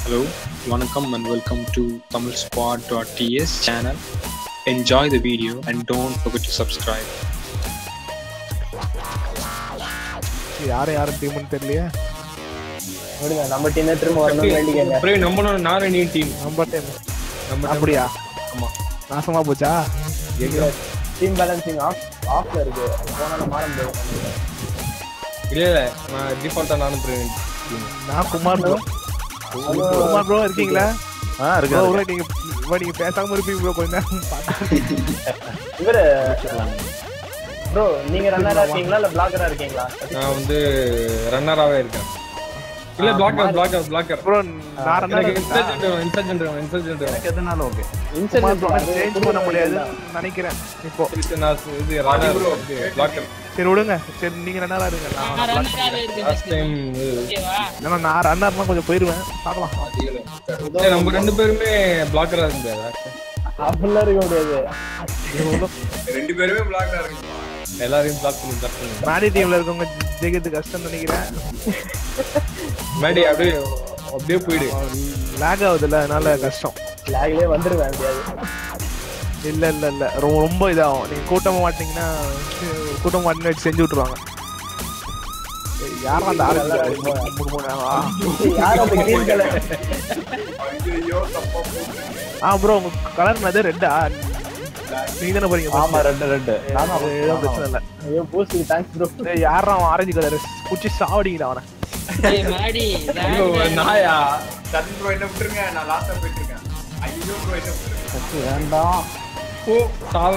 Hello, Vanakkam and welcome to TamilSquad.ts channel. Enjoy the video and don't forget to subscribe. யாரும் யாரும் டீம்னு தெரியலையே விடுங்க நம்ம டீமே திரும்ப வரணும்னு வேண்டிக்கங்க பிரவீன் நம்ம நான் நீ டீம் நம்ம டீம் நம்ம team. அப்படியா ஆமா நாசமா போச்சா டீம் பேலன்சிங் ஆஃப் ஆஃப்ல இருக்கு போனாலும் மாற முடியாது இல்ல இல்ல நான் டிஃபால்ட்டா நானும் பிரவீன் team. நான் குமார் ப்ரோ குமார் ப்ரோ இருக்கீங்களா ஆ இருக்கு ப்ரோ ப்ரோ நீங்க bro, நீங்க பேசாம இருப்பீங்க ப்ரோ கொஞ்ச நேரம் பார்த்து. இவரு ப்ரோ நீங்க ரன்னரா இருக்கீங்களா இல்ல பிளாக்கரா இருக்கீங்களா நான் வந்து ரன்னராவே இருக்கேன் இல்ல பிளாக்கர் பிளாக்கர் பிளாக்கர் ப்ரோ நான் ரெண்டா எனக்கு இருக்கேன். இன்சர்ஜென்ட் இன்சர்ஜென்ட் இன்சர்ஜென்ட் எனக்கு எதுனாலும் ஓகே குமார் ப்ரோ இன்சென்ட் சேஞ்ச் பண்ண முடியாதுன்னு நினைக்கிறேன் இப்போ நான் இது ரன்னர் பிளாக்கர் சரி விடுங்க சரி நீங்க ரெண்டா இருங்க நான் லாஸ்ட் டைம் ஏன்னா நான் ரன்னர்னா கொஞ்சம் போயிருவேன் பார்க்கலாம் நம்ம ரெண்டு பேருமே பிளாக்கரா இருக்க முடியாதா அப்படிலாம் இருக்க முடியாது ரெண்டு பேருமே பிளாக்கரா இருக்கு எல்லாரையும் பிளாக் பண்ணி தப்பு பண்ணி மேடி டீம்ல இருக்கவங்க ஜெயிக்கிறது கஷ்டம் நினைக்கிறேன் மேடி அப்படியே அப்படியே போயிடு லேக் ஆகுதுல்ல அதனால கஷ்டம் லாக்லயே வந்துருவேன் முடியாது இல்ல இல்ல இல்ல ரொம்ப ரொம்ப இதாகும் நீங்க கூட்டமா மாட்டீங்கன்னா கூட்டமா மாட்டினா வச்சு செஞ்சு விட்டுருவாங்க ஏய், யாரும் அந்த ஆளு இல்ல? மூணு மூணு ஆ. யார் அந்த கிரீன் கலர் ஆ ப்ரோ உங்க கலர் என்னது ரெட்டா நீங்க தானே போறீங்க ஆமா ரெண்டு ரெண்டு நானும் அது ஏதோ பிரச்சனை இல்ல ஐயோ போஸ்ட் தேங்க்ஸ் ப்ரோ ஏய், யாரா அவன் ஆரஞ்சு கலர் புடிச்சு சாவடிங்கடா அவனை மாடி ஐயோ, நாயா வேண்டாம் ஓ சாவு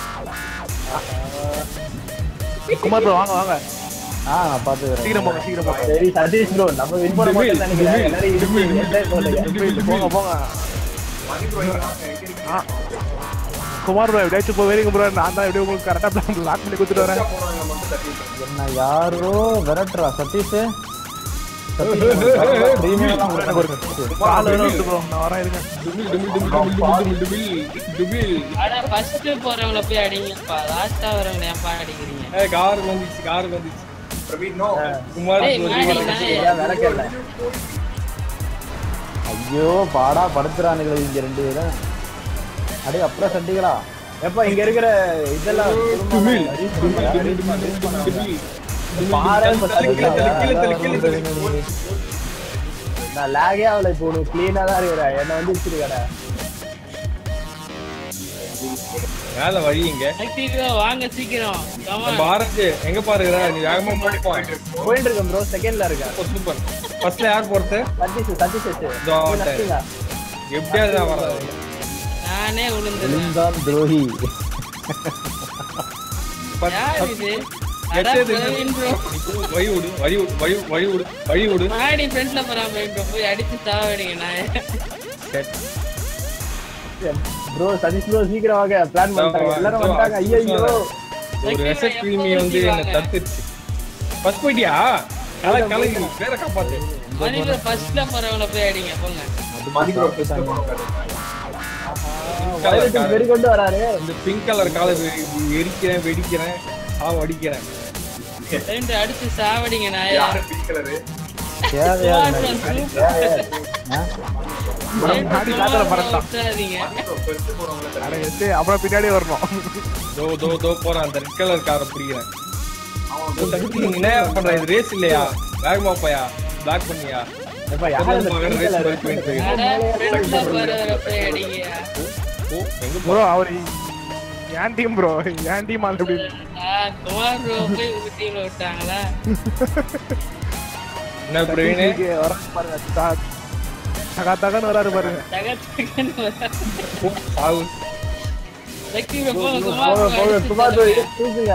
குமார் ப்ரோ வாங்க வாங்க ஆ நான் பாத்துக்கிறேன் சீக்கிரம் போங்க சீக்கிரம் போங்க சரி சதீஷ் ப்ரோ நம்ம வின் பண்ண மாட்டோம் நினைக்கிறேன் எல்லாரும் இடிச்சு enjoy பண்ணுங்க. போங்க போங்க ஆ. குமார் ப்ரோ எப்படியாச்சும் போய் வரீங்க ப்ரோ நான் தான் எப்படியும் உங்களுக்கு கரெக்டா பிளான் லாக் பண்ணி கொடுத்துட்டு வரேன் என்ன யாரோ விரட்டுறா சதீஷ் எனக்கு ஒரு கால் வேணும் இருக்கு ப்ரோ நான் வரேன் இருங்க டுபில் டுபில் டுபில் டுபில் டுபில் டுபில் டுபில் ஆனா ஃபர்ஸ்ட் போறவங்கள போய் அடிங்கப்பா லாஸ்டா வரவங்கள ஏன்பா அடிக்கிறீங்க ஏய் கார் வந்துச்சு கார் வந்துச்சு குமார் ஏய், சொல்லி மாடி, வரேன். மாடி. ஏன் விளக்கல ஐயோ பாடா படுத்துறானுங்களே இங்க ரெண்டு பேரும் அடே அப்புறம் சண்டிகளா எப்ப இங்க இருக்கிற இதெல்லாம் டுபில் reach டுபில் பண்ணுங்க, டுபில் reach பண்ணுங்க, டுபில் reach டுபில் பண்ணுங்க. டுபில் பாரு, இப்ப தள்ளு, கீழே தள்ளு, கீழே தள்ளு, கீழே தள்ளு. நான் லாகே ஆகல இப்போ உனக்கு கிளீனா தான் இருக்கிறேன் என்ன வந்து வச்சிருக்கடா மேல வழி இங்க சீக்கிரம் வாங்க சீக்கிரம் Come on. நம்ம ஆரஞ்சு எங்க பாருகிற நீ வேகமா போப்பா போயிட்டு இருக்கேன் ப்ரோ செகண்ட்ல இருக்கேன் சூப்பர் ஃபர்ஸ்ட்ல யார் போறது சதீஷ் சதீஷ் இதோ வந்துட்டேன். எப்படியாவது நான் வரேன் நானே விழுந்துருவேன் விழுந்தான் துரோகி யார் இது அட எட்டது பிரவீன் bro. வழி விடு வழி விடு வழி வழி விடு வழி விடு மாடி ஃப்ரெண்ட்ல போறாம bro. போய் அடிச்சு சாவடிங்க நான் ப்ரோ சதீஷ் ப்ரோ சீக்கிரம் வாங்க பிளான் பண்ணிட்டாங்க எல்லாரும் வந்துட்டாங்க ஐயோ ஒரு எசட் கிருமி வந்து என்ன தத்துருச்சு ஃபர்ஸ்ட் போயிட்டியா கலை கலங்கி வேற காப்பாத்து மணி ப்ரோ ஃபர்ஸ்ட்ல போறவங்கள போய் அடிங்க போங்க வயலட்டுக்கு வெறி கொண்டு வராரு இந்த பிங்க் கலர் காலை எரிக்கிறேன் வெடிக்கிறேன் சாவு அடிக்கிறேன் ரெண்டு அடிச்சு சாவடிங்க நான் தேவையா மாடி காத்துல பறந்தான் விட்டுறாதீங்க அட, எத்து, அப்புறம் பின்னாடியே வரணும் தோ தோ தோ போறேன் அந்த ரெட் கலர் காரை பிடிக்கிறேன் தோ, தகுதி, நீ என்ன பண்ற இது ரேஸ் இல்லையா வேகமா போயா பிளாக் பண்ணியா எப்ப யார் அந்த வேற pink ரேஸ் color? பைக் போயிட்டு இருக்கு. அட ஃப்ரெண்ட்ல போறவரை போய் அடிங்க ஓ எங்க போ ப்ரோ அவர் ஏன் டீம் ப்ரோ ஏன் டீம் ஆள் எப்படி ஆ, குமார் ப்ரோ போய் உங்க டீம்ல விட்டாங்களா என்ன பிரவீன் இங்க வராரு பாருங்க தா- தகா தகன்னு வராரு பாருங்க தகத்துக்குன்னு வராரு. ஓ, சாவு லக்கி bro, போங்க குமார் போங்க bro, போங்க அடிச்சு சும்மா சாவடிங்க. தூக்குங்க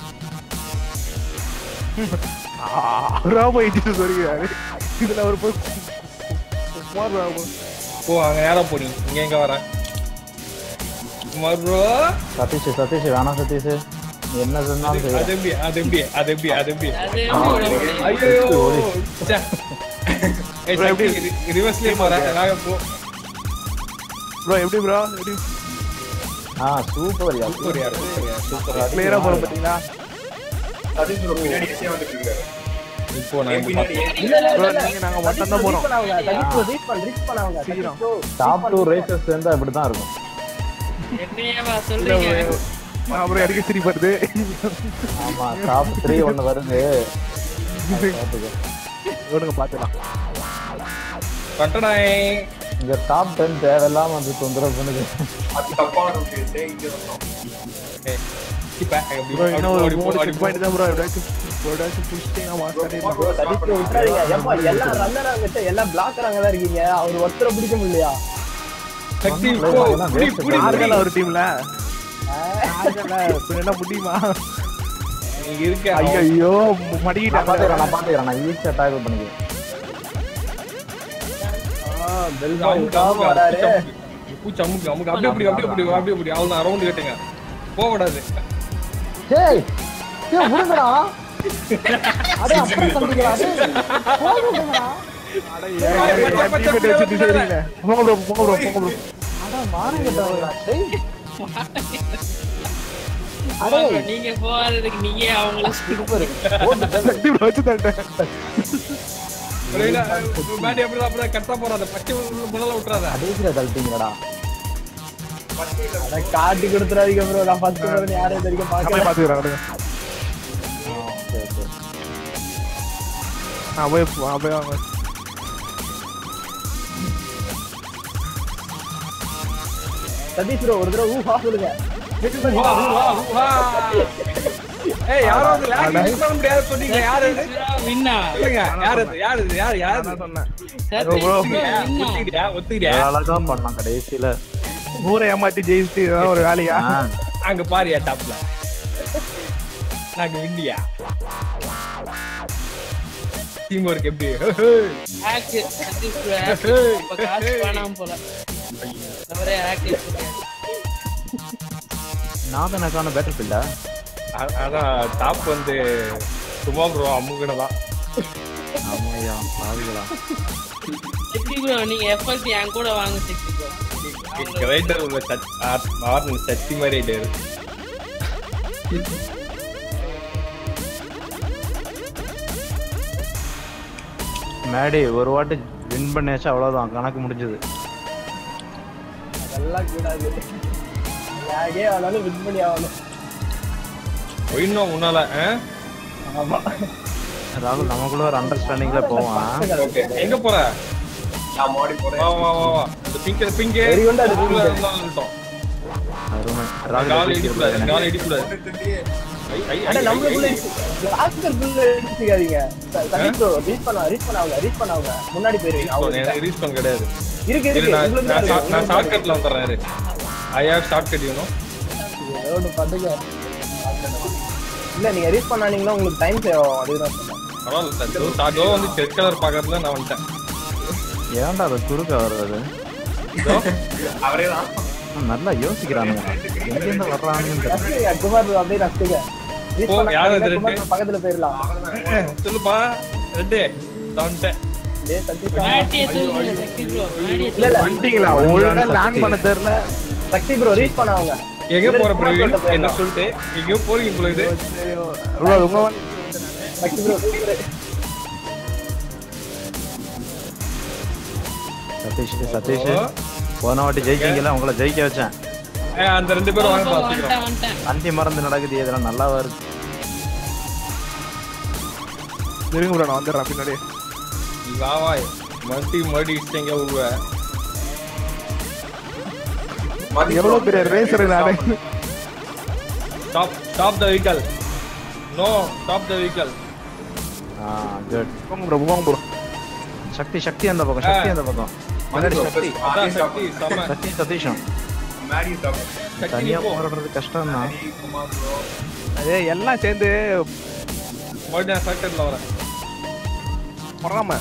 அவரா போய் இடிச்சு சொல்லிக்கிறாரு இதுல அவர் போய் குமார் bro போய் போ அங்க நேரா போடி இங்க எங்க வர குமார் bro சதீஷ் சதீஷ் வேணாம் சதீஷ் நீ என்ன சொன்னாலும் செய்யறேன் அது எப்படி அது எப்படி அது எப்படி அது எப்படி அது எப்படி விட முடியும்? ஐயோ ச்சே. ஏய், Bro, எப்படி? சக்தி, ரி- ரிவர்ஸ்லயே போறேன் நாங்க போ ப்ரோ எப்படி ப்ரோ எப்படி ஆ சூப்பர் யா சூப்பர் யார் சூப்பர் யார் சூப்பர் யார் கிளியரா போறோம் பாத்தீங்களா இப்போ நான் இங்க பார்த்தேன். இல்ல இல்ல இல்ல இல்ல நீங்க நாங்க மட்டும் தான் போறோம் பண்ணவங்க சதீஷ் ப்ரோ ரீச் பண்ண ரீச் பண்ணவங்க சீக்கிரம். ப்ரோ டாப் டூ ரேசஸ் சேர்ந்தா இப்படிதான் இருக்கும் என்னையவா சொல்றீங்க அப்புறம் அடிக்க சிரி வருது ஆமா டாப் த்ரீ ஒண்ணு வருது அது பாத்துக்க. இவனுங்க பாத்துக்கலாம் கட்டடாய் இங்க டாப் டென் தேவையில்லாம வந்து தொந்தரவு பண்ணுது ஏய், இப்ப அப்படி ப்ரோ இன்னும் ஒரு அப்படி போ, மூணு அப்படி செக் போ. பாயிண்ட் தான் ப்ரோ எப்படியாச்சும் எப்படியாச்சும் புடிச்சிட்டீங்கன்னா மாஸ்டரே சதீஷ் ப்ரோ விட்டுறாதீங்க ஏப்பா எல்லாம் ரன்னர் அங்க எல்லாம் பிளாக்கர் அங்க தான் இருக்கீங்க அவர் ஒருத்தரை பிடிக்க முடியலையா சக்தி ஒண்ணும் போ, இல்ல, புடி, waste புடி, புடி. ஆறுதல ஒரு டீம்ல ஆறுதல என்ன முடியுமா நீங்க இருக்க ஐயோ ஐயோ நான் மடிக்கிட்டாங்க பாத்துக்கிறேன் நான் பாத்துக்கிறேன் நான் ஈஸியா டேக்கிள் பண்ணிக்கிறேன் பெல்பா அமுக்கு, விடாம அமுக்கு, வராரு அமுக்கு, பூச்சி அமுக்கு, அமுக்கு. அப்படியே அப்படி அப்படியே அப்படி அப்படியே அப்படி அவ்வளவு ரவுண்ட் கட்டுங்க போக கூடாது டேய் டேய் விடுங்கடா அடே அப்படி தம்பிங்களா டேய் போடுங்கடா டீம்மேட் வச்சு டிசைனிங்ல போங்க ப்ரோ போங்க ப்ரோ போங்க ப்ரோ அட மானங்கட்டவங்களா டேய் அப்புறம் நீங்க போறதுக்கு நீங்க அவங்கள சூப்பர் சக்தி ப்ரோ வச்சு தட்டேன் பேட்டி அப்படிதான் அப்படிதான் கட்டா போறாத பச்சை முன்னால விட்டுறாத கடைசியில தள்ளிட்டீங்கடா அட காட்டி கொடுத்துறாதீங்க ப்ரோ நான் ஃபர்ஸ்ட் ப்ரோ யாரும் இது வரைக்கும் அப்படியே பார்க்கல பாத்துக்கிறாங்க ஓகே ஓகே நான் போய் நான் போய் வாங்க சதீஷ் ப்ரோ ஒரு தடவை ஊஹா சொல்லுங்க வா, வா, வா. ஏய் யாராவது lag use பண்ண முடியாது சொன்னீங்க யாரு இது? வின்னா சொல்லுங்க யாரு இது? யாரு இது? யாரு யாரு இது? நான் சொன்னேன் சதீஷ் bro. bro, வின்னா ஒத்துக்கிறியா ஒத்துக்கிறியா அழகா பண்ணலாம் கடைசியில ஊரை ஏமாத்தி ஜெயிச்சுட்டு இதான் ஒரு வேலையா ஆ, அங்க பாரியா டாப்ல நாங்க விண்டியா டீம் ஒர்க் எப்படி ஹேக் சதீஷ் bro hack. அப்ப காசு வேணாம் போல அவரே ஹேக் நாதனக்கான பேட்டர் ஃபீல்டா அ- அதான் டாப் வந்து சும்மா ப்ரோ அமுகுனதான் ஆமாய்யா பாவிகளா எப்படி ப்ரோ நீங்க எஃபர்ட் என் கூட வாங்க சக்தி ப்ரோ கிரைண்டர் உள்ள சட் ஆர்டன் சட்டி மாதிரி ஆயிட்டாரு மேடி ஒரு வாட்டி வின் பண்ணியாச்சு அவ்வளவுதான் கணக்கு முடிஞ்சது அதெல்லாம் கூடாது லேகே ஆனாலும் வின் பண்ணி ஆகணும் இன்னும் முன்னால ஆ? ஆமா ராகுல் நமக்குள்ள ஒரு அண்டர்ஸ்டாண்டிங்ல போவான் Okay. எங்க போற வா வா வா வா இந்த பிங்க் பிங்க் வெறி கொண்டு அது ரூம்ல pink. இருந்தாலும் அருமை கால் ராகுல் இடிக்கூடாது கால் இடிக்கூடாது ஐ, ஐ, ஐ, அட ஐ, நம்மளுக்குள்ள ஐ. பிளாஸ்டர் புல்ல எடுத்துக்காதீங்க சதீஷ் ப்ரோ ரீச் பண்ண ரீச் பண்ண அவங்க ரீச் பண்ண அவங்க முன்னாடி போயிருவீங்க அவங்க எனக்கு ரீச் பண்ண கிடையாது இருக்கு இரு, இருக்கு நான் உங்களுக்கு நான் தான் short- நான் இருக்கு. ஷார்ட் கட்ல வந்துடுறேன் இரு I have short cut you know ஏதோ ஒண்ணு பண்ணுங்க இல்ல நீங்க ரீச் பண்ணானீங்கன்னா உங்களுக்கு டைம் சேவ் ஆகும் அதுதான் சொன்னேன் பரவாயில்ல சார் இதோ அதோ வந்து ரெட் கலர் பாக்கிறதுல நான் வந்துட்டேன் ஏன்டா அது குறுக்க வர்றது இதோ, ஆ, நல்லா யோசிக்கிறானுங்க எங்க இருந்து வர்றானுன்னு தெரியல. ரசிங்க குமார் bro, அப்படியே ரசிங்க ரீச் ஓ, யார் அது பண்ணா ரெண்டு? குமார் bro பக்கத்துல போயிடலாம் சொல்லுப்பா ரெட்டு வந்துட்டேன் டேய் சதீஷ் மேட்டியை சொல்லுங்க சக்தி ப்ரோ மேட்டியை இல்ல இல்ல வந்துட்டீங்களா ஒழுங்கா லேண்ட் பண்ண தெரியல சக்தி ப்ரோ ரீச் பண்ண அவங்க எங்க போற குமார் bro பிரவீன் கிட்ட என்ன போயிடலாம். சொல்லிட்டு எங்கேயோ போறீங்க போல இது ப்ரோ உங்க வந்து சக்தி ப்ரோ சதீஷ் சதீஷ் ஓ. போன வாட்டி ஜெயிச்சீங்கல்ல உங்களை ஜெயிக்க வச்சேன் ஏய், அந்த ரெண்டு பேரும் வாங்க பாத்துக்கிறோம் வந்துட்டேன் வந்துட்டேன் அந்தி மறந்து நடக்குது இதெல்லாம் நல்லா வருது இருங்க ப்ரோ நான் வந்துடுறேன் பின்னாடி நீ வா வா மறுபடி மறுபடி இஷ்டங்க உருவ எவ்வளவு பெரிய ரேசர் நானு stop stop the vehicle no stop the vehicle ஆ குட் போங்க ப்ரோ போங்க ப்ரோ சக்தி சக்தி அந்த பக்கம் சக்தி அந்த பக்கம் முன்னாடி சக்தி அதான் சக்தி செம சக்தி சதீஷம் சக்தி தனியா போ போராடுறது கஷ்டம் தான் அதே எல்லாம் சேர்ந்து மறுபடியும் நான் ஃபேக்டரியில் வரேன் பொறாம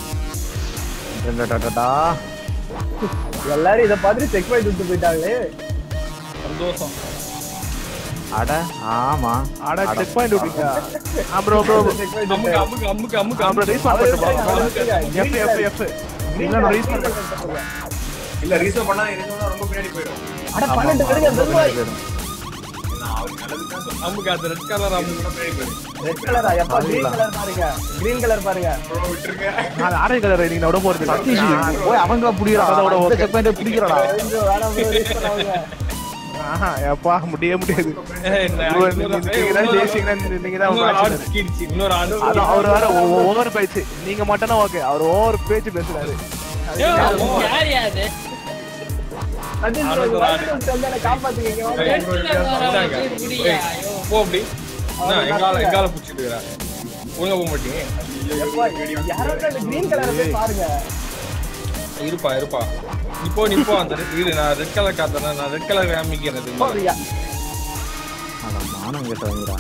எல்லாரும் இத பார்த்துட்டு செக் பண்ணி விட்டு போயிட்டாங்களே சந்தோஷம் அட ஆமா ஆடா செக் பாயிண்ட் விட்டீங்க ஆ ப்ரோ ப்ரோ செக் பண்ணி அமுக்கு அமுக்கு அமுக்கு அமுக்கு ஆ ப்ரோ அமுக்கு ரீஸ் பண்ண எஃப் எஃப் எஃப் இல்ல நான் ரீஸ் பண்ண இல்ல ரீசர்வ் பண்ணா இருந்தா ரொம்ப பின்னாடி போயிடும் அட பன்னெண்டு பேருங்க பெருமாய் அம்புக்கு அது ரெட் கலர் அம்பு ரெட் கலரா எப்பா கிரீன் கலர் பாருங்க கிரீன் கலர் பாருங்க நான் ஆரஞ்சு கலர் நீங்க விட போறது சதீஷ் போய் அவங்க புடிக்கிறா அதோட இந்த okay. செக் பாயிண்ட் பிடிக்கிறடா கொஞ்சம் வேணாம் bro, waste பண்ணாதீங்க. ஆஹா எப்பா முடிய முடியாது ஏய், நான் bro, இன்னொரு- நீங்க நீங்க தான் இன்னொரு- ஜெயிச்சீங்கன்னா நீங்க தான் இன்னொரு match ஆடு சிக்கிடுச்சு, இன்னொரு ஆடு அதான் அவர் வேற ஓவர் பேச்சு நீங்க மட்டும்னா ஓகே அவர் ஓவர் பேச்சு பேசுறாரு யோ, யார் யாரு சதீஷ் bro, ஆடு, இந்த ஆடு. வாய்ப்பு வந்து என்னை காப்பாத்துங்க இங்க வாங்க. ஏய், ரெட்ல வரவங்க இந்தாங்க. இப்படியா? ஏய், ஐயோ. போ அப்படி என்ன, எங்கால எங்கால பிடிச்சிட்டு இருக்கிற ஒழுங்கா போக மாட்டீங்க எப்பா, யாராவது அந்த கிரீன் கலரை போய் பாருங்க இருப்பா இருப்பா இப்போ நீ போ அந்த red- இரு நான் ரெட் கலர் காத்தனா நான் ரெட் கலர் காமிக்கிறது அப்பா, அது யா- அட மானம் கேட்ட வாங்கிறா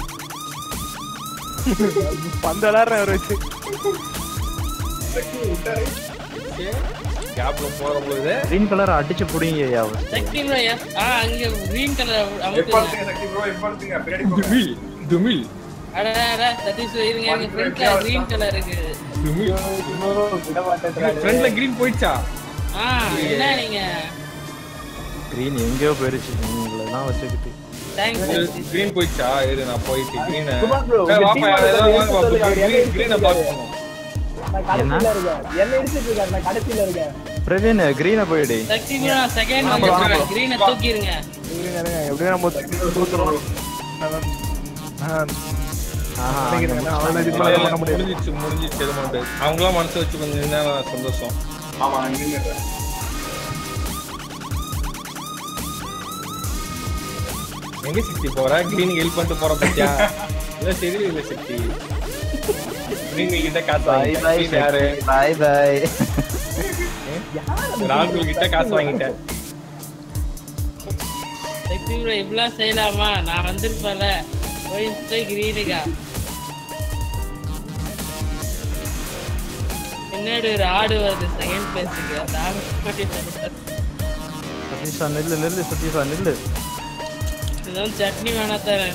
பந்து விளாடுறேன் அவர் வச்சு கேப்ல போற பொழுது கிரீன் கலர் அடிச்சு புடிங்க ஐயா சக்தி bro, yes. ஆ, அங்க green color அமுக்குங்க. துமில் துமில் அட, அட, சதீஷ் bro, இருங்க, எங்க front ல green color இருக்கு. துமில் இன்னொரு விட மாட்டேன்றாரு. ஃப்ரண்ட்ல கிரீன் போயிடுச்சா ஆ, என்ன நீங்க கிரீன் எங்கேயோ போயிருச்சு உங்களெல்லாம் வச்சுக்கிட்டு Thanks, சதீஷ். கிரீன் போயிடுச்சா இரு நான் போயிட்டு கிரீன் குமார் bro, உங்க வாப்பா team ஏதாவது வந்து வாங்க சொல்லுங்க, அவர் என்ன கிரீன் கிரீனை பிளாக் இடிச்சிட்டு பண்ணுவோம் நான் கடைசியில இருக்கேன். என்ன இடிச்சிட்டு இருக்காரு, நான் கடைசியில இருக்கேன். பிரவீன் கிரீனை போயிடு சக்தி bro, நான் second வந்துடுறேன். green அ தூக்கிருங்க. இருங்க, இருங்க, எப்படியும் நம்ம தூத்துறோம் ஆஹா நினைக்கிறேன் அவ்வளவு இதுக்கு மேல பண்ண முடியாது முடிஞ்சிச்சு முடிஞ்சிச்சு எதுவும் பண்ண முடியாது அவங்களாம் மனசு வச்சு கொஞ்சம் இருந்தா சந்தோஷம் எங்க சித்தி போற கிரீன் ஹெல்ப் பண்ணிட்டு போற பத்தியா இல்ல சரி இல்ல சித்தி கிரீன் கிட்ட காசு பை வாங்கிட்டேன் பை Green யாரு பை பை ராகுல் கிட்ட காசு வாங்கிட்டேன் சக்தி bro, இப்படிலாம் செய்யலாமா நான் வந்திருப்பேன்ல போய் போய் கிரீனுக்கா பின்னாடி ஒரு ஆடு வருது செகண்ட் பிளேஸுக்கு அந்த ஆடு முன்னாடி வருது. சதீஷா நில்லு நில்லு சதீஷா நில்லு இதுதான் சட்னி வேணா தரேன்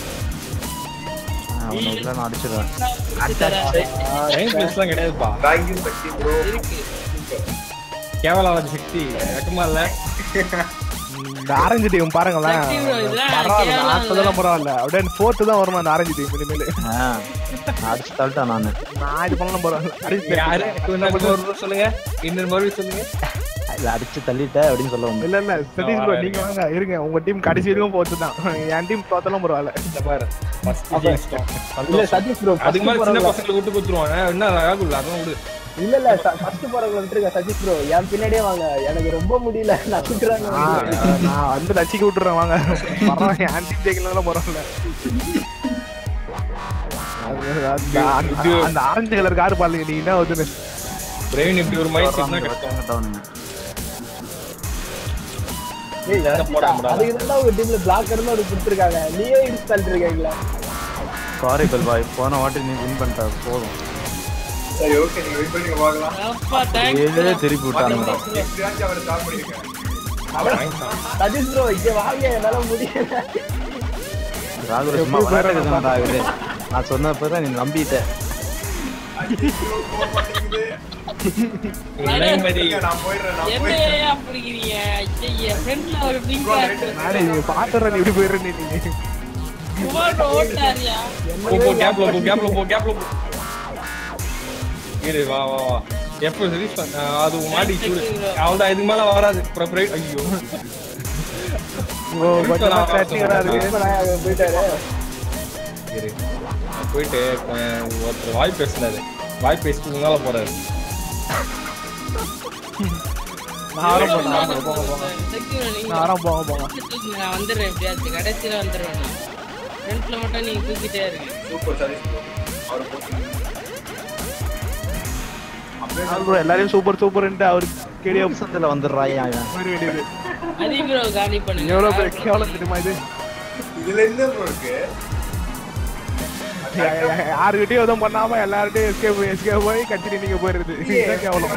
அவனை இல்லை நான் அடிச்சிடுவேன் செகண்ட் பிளேஸ்லாம் கிடையாதுப்பா இருக்கு கேவலாவது சக்தி வெக்கமா இல்ல இந்த ஆரஞ்சு டீம் பாருங்களேன் சக்தி bro, இதெல்லாம் பரவாயில்ல கேவலம் நான் சொல்லலாம் பரவாயில்ல அப்படியே ஃபோர்த்து தான் வருமா அந்த ஆரஞ்சு டீம் இனிமேல் ஆ நான் அடிச்சு தள்ளிட்டேன் நான் நான் இது பண்ணலாம் பரவாயில்ல அடிச்சு யாரு இன்னொரு மறுபடியும் சொல்லுங்க இன்னொரு மறுபடியும் சொல்லுங்க இல்லை அடிச்சு தள்ளிட்டேன் அப்படின்னு சொல்ல வந்தேன் இல்ல இல்ல சதீஷ் ப்ரோ நீங்க வாங்க இருங்க உங்க டீம் கடைசி வரைக்கும் போட்டு தான் என் டீம் தோத்தலாம் பரவாயில்ல இந்த பாரு first ஜெயிச்சிட்டோம். இல்ல சந்தோஷம். சதீஷ் bro, first அதுக்கு மேல சின்ன போறவங்கள- பசங்களை விட்டு கொடுத்துருவாங்க என்ன ராகுல் அதான் விடு இல்ல இல்ல ச- first போறவங்கள விட்டுருங்க சதீஷ் bro. என் பின்னாடியே வாங்க எனக்கு ரொம்ப முடியல நான் சுட்டுறாங்க ஆ, நான் வந்து நச்சிக்க விட்டுறேன் வாங்க பரவாயில்ல என் டீம் ஜெயிக்கலாம் பரவாயில்ல அது- அந்த- அந்த- அந்த ஆரஞ்சு கலர் கார் பாருங்க நீங்க என்ன வந்து பிரவீன் இப்படி ஒரு மைண்ட் செட்னா கஷ்டம் கட்டவனுங்க ஏய், என்ன போட முடியாது. அதுக்கு தான் உங்க டீம்ல பிளாக்கர்னு ஒரு கொடுத்துருக்காங்க நீயே இடிச்சு தள்ளிட்டு இருக்கீங்களா சாரி பெல்பாய் போன வாட்டி நீ வின் பண்ணிட்ட போதும் அப்பா தேங்க்ஸ் ஏழே திருப்பி விட்டானுங்க சதீஷ் ப்ரோ இங்க வாங்க என்னால முடியல ராகுல் சும்மா விளையாட்டுக்கு தான் ராகுல் நான் சொன்னப்ப தான் நீ நம்பிட்ட மாதிரி என்ன அப்படிங்கிறீங்க ஐயா ஃப்ரெண்ட்ல ஒரு பிங்க் நானே நீங்க பாத்துறேன் இப்படி போயிடுறேன் நீங்க குமார் ஓட்டாரியா போ போ கேப்ல போ கேப்ல போ கேப்ல போ இரு வா வா வா எப்போ ரிலீஸ் பண்ண அது மாடி சூடு அவள்தான் இதுக்கு மேல வராது ப்ரிப்பரேட் ஐயோ ஓ கொஞ்சம் சட்னி வராது இப்ப நான் அங்க போயிட்டாரு இரு நான் போயிட்டு அஹ், ஒருத்தர் வாய் பேசினாரு வாய் பேசிட்டு முன்னால போறாரு நான் ஆரம்பம் பண்ணேன் ஆரம்பம் போங்க போங்க சக்தி நீங்க நான் ஆரம்பம் போங்க போங்க தூக்குங்க, நான் வந்துடுறேன் எப்படியாச்சும் கடைசியில வந்துடுவேன் நான் ஃப்ரண்ட்ல மட்டும் நீங்க தூக்கிட்டே இருங்க ப்ரோ எல்லாரையும் சூப்பர் சூப்பர்ன்ட்டு அவரு கேடியா சந்தில் வந்துடுறாயா இவன் போயிட வேண்டியது அதி ப்ரோ காலி பண்ணுங்க எவ்வளவு பேர் கேவலம் தெரியுமா இது யா- யா- யா- யாருகிட்டயும் எதுவும் பண்ணாம எல்லார்கிட்டயும் எஸ்கேப் எஸ்கேப் போய் கட்டிட்டு நீங்க போயிருது இதுதான் கேவலம்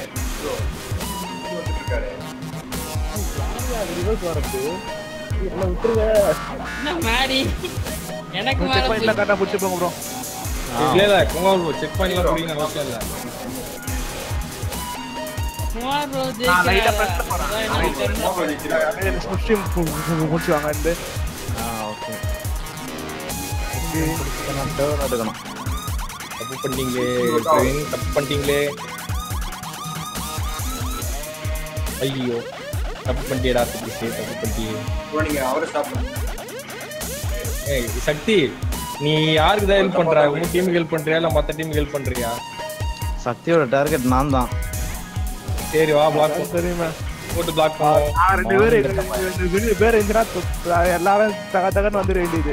ரிவர்ஸ் வரது என்ன விட்டுருங்க என்ன மாடி எனக்கு செக் மேல பாயிண்ட்ல கரெக்டா புடிச்சு போங்க ப்ரோ இல்ல இல்ல குமார் செக் பண்ணிலாம் குடிக்கணும் அவசியம் இல்ல குமார் ப்ரோ நான் லைட்டா ஜெயிக்கிறாரா? பிரஸ் அதான் எனக்கு தெரியல. முஸ்லீம் முடிச்சு வாங்க ஆ ஓகே டேர்ன் எடுக்கணும் தப்பு பண்ணிட்டீங்களே பிரவீன் தப்பு பண்ணிட்டீங்களே ஐயோ தப்பு பண்ணிட்டியடா சதீஷ் தப்பு பண்ணிட்டியே ப்ரோ நீங்க அவரை ஸ்டாப் பண்ணுங்க ஏய் சக்தி நீ யாருக்கு தான் ஹெல்ப் பண்ற உங்க டீமுக்கு ஹெல்ப் பண்றியா இல்ல மத்த டீமுக்கு ஹெல்ப் பண்றியா சக்தியோட டார்கெட் நான் தான் சரி வா பிளாக் தெரியுமா போட்டு பிளாக் பண்ணுவோம் நான் ரெண்டு பேர் ரெண்டு ரெண்டு பேர் இருந்துச்சுன்னா எல்லாரும் தக தகன்னு வந்துட வேண்டியது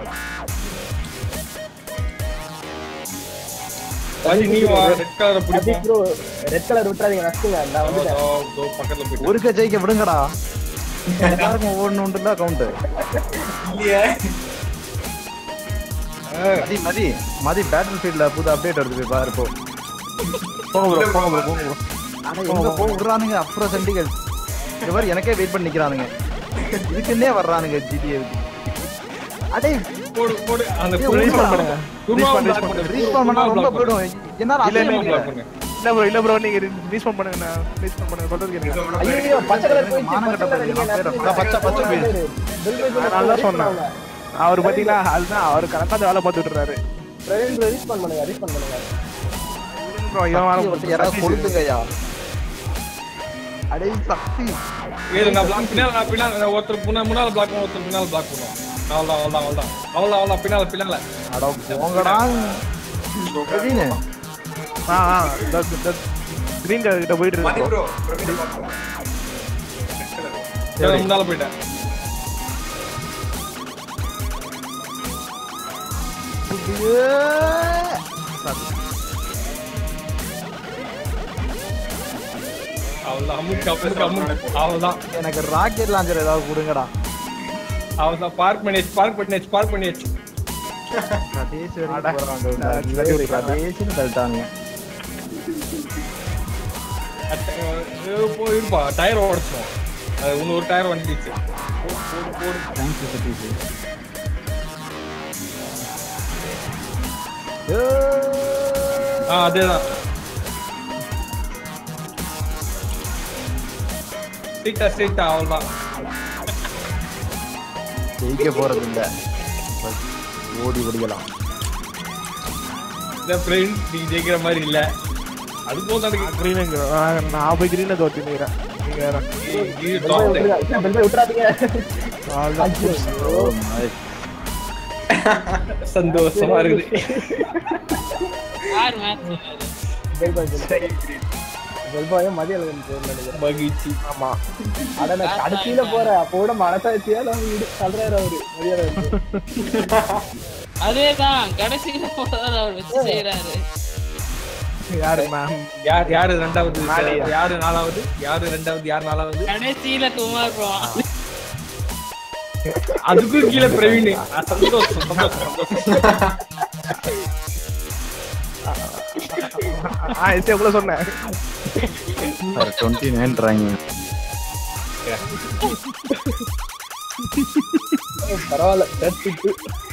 சரி நீ வா ரெட் கலரை பிடிப்போம் ப்ரோ ரெட் கலர் விட்டுறாதீங்க நஷ்டுங்க நான் இதோ, வந்துட்டேன் இதோ, இதோ பக்கத்துல போயிட்டு ஒருக்க ஜெயிக்க விடுங்கடா எல்லாருக்கும் ஓடணும்ல கவுண்ட் இல்லையே மதி மதி மதி பேட்டில் ஃபீல்ட்ல புது அப்டேட் வருது போய் பாரு போ போங்க ப்ரோ போங்க ப்ரோ போங்க ப்ரோ ஆனா எங்க போ விடுறானுங்க அப்புறம் சென்டிகள் இந்த மாதிரி எனக்கே வெயிட் பண்ணி நிக்கிறானுங்க இதுக்குன்னே வர்றானுங்க ஜிடிஏவுக்கு அடே போடு போடு அந்த ஏய், குருமா respawn பண்ணுங்க குருமா block பண்ணு. ரீஸ்பான் பண்ணா ரொம்ப போயிடும் என்ன இல்ல, இல்ல, குருமா block பண்ணு. இல்ல ப்ரோ இல்ல ப்ரோ நீங்க ரீஸ்பான் பண்ணுங்க நான் ரீஸ்பான் பண்ணுங்க சொல்றது கேளுங்க ஐயோ பச்சை கலர் போயிடுச்சு மானங்கட்ட பச்சை கலர் போயிடுச்சு. நீங்க நான் பச்சை- பச்சை போயிடுச்சு. நான் தான் சொன்னேன் அவர் பாத்தீங்களா அதுதான் அவர் கரெக்டா வேலை பார்த்துட்டு இருக்காரு பிரவீன் ரிலீஸ் பண்ணுங்க ரிலீஸ் பண்ணுங்க ப்ரோ இவன் வேலை சக்தி யாராவது கொளுத்துங்கய்யா அடே சக்தி ஏய், நான் block பின்னால, நான் பின்னால, நான் ஒருத்தர் முன்னா- முன்னால block பண்ணுவேன், ஒருத்தர் பின்னால block பண்ணுவேன். அவ்வளவுதான், அவ்வளவுதான், அவ்வளவுதான். அவ்வளவுதான், அவ்வளவுதான், பின்னால, பின்னால. அட போங்கடா பிரவீனு ஆ ஆ கிரீன் கலர் கிட்ட போயிட்டு மதி இருக்கு ப்ரோ பிரவீனை பார்ப்போம் சரி, முன்னால போயிட்டேன். அவ்வளவுதான், அமுக்கு, அமுக்கு, அமுக்கு. அவ்வளவுதான், எனக்கு ராக்கெட் லாஞ்சர் ஏதாவது கொடுங்கடா அவ்வளவுதான். park பண்ணியாச்சு, park பண்ணியாச்சு, park பண்ணியாச்சு. கடைசி வரைக்கும் போறாங்க கடைசின்னு தள்ளிட்டானுங்க அட்ட- அஹ் போய் இருப்பா, tire உடைச்சிரும். அது இன்னொரு டயர் வந்துடுச்சு போடு, போடு, போடு. தேங்க்ஸ் சதீஷ் ஆ அதேதான் ஸ்ட்ரீட்டா ஸ்ட்ரீட்டா அவ்வளவுதான் ஜெயிக்க போறது இல்ல ஓடி ஓடிக்கலாம் இந்த ஃப்ரெண்ட் நீ ஜெயிக்கிற மாதிரி இல்ல அது போதும் எனக்கு கிரீன் நான் போய் கிரீனை தோத்தி நிக்கிறேன் நீங்க வேற. பெல் போய் விட்டுறாதீங்க அவ்வளவுதான். ஓ மை சந்தோஷமா இருக்குது யார் மேட்ச் சொன்னது பெல் பாய் பெல் பாயும் மதியம் நினைக்கிறேன் மகிழ்ச்சி ஆமா அட நான் கடைசியில போறேன் அப்போ கூட மனசாட்சியா நான் வீடு சொல்றாரு அவரு மதியம் அதேதான் கடைசியில போதாது அவர் வச்சு செய்யறாரு யாரு மேம் யார் யாரு ரெண்டாவது நாளையா? யாரு நாலாவது யாரு ரெண்டாவது யார் நாலாவது கடைசியில குமார் bro. அதுக்கும் கீழே பிரவீன் ஆ, சந்தோஷம் சந்தோஷம் சந்தோஷம் ஆ எஸ் எவ்வளவு சொன்னேன் டுவெண்ட்டி நைன்றாங்க பரவாயில்ல தேர்ட்டி டூ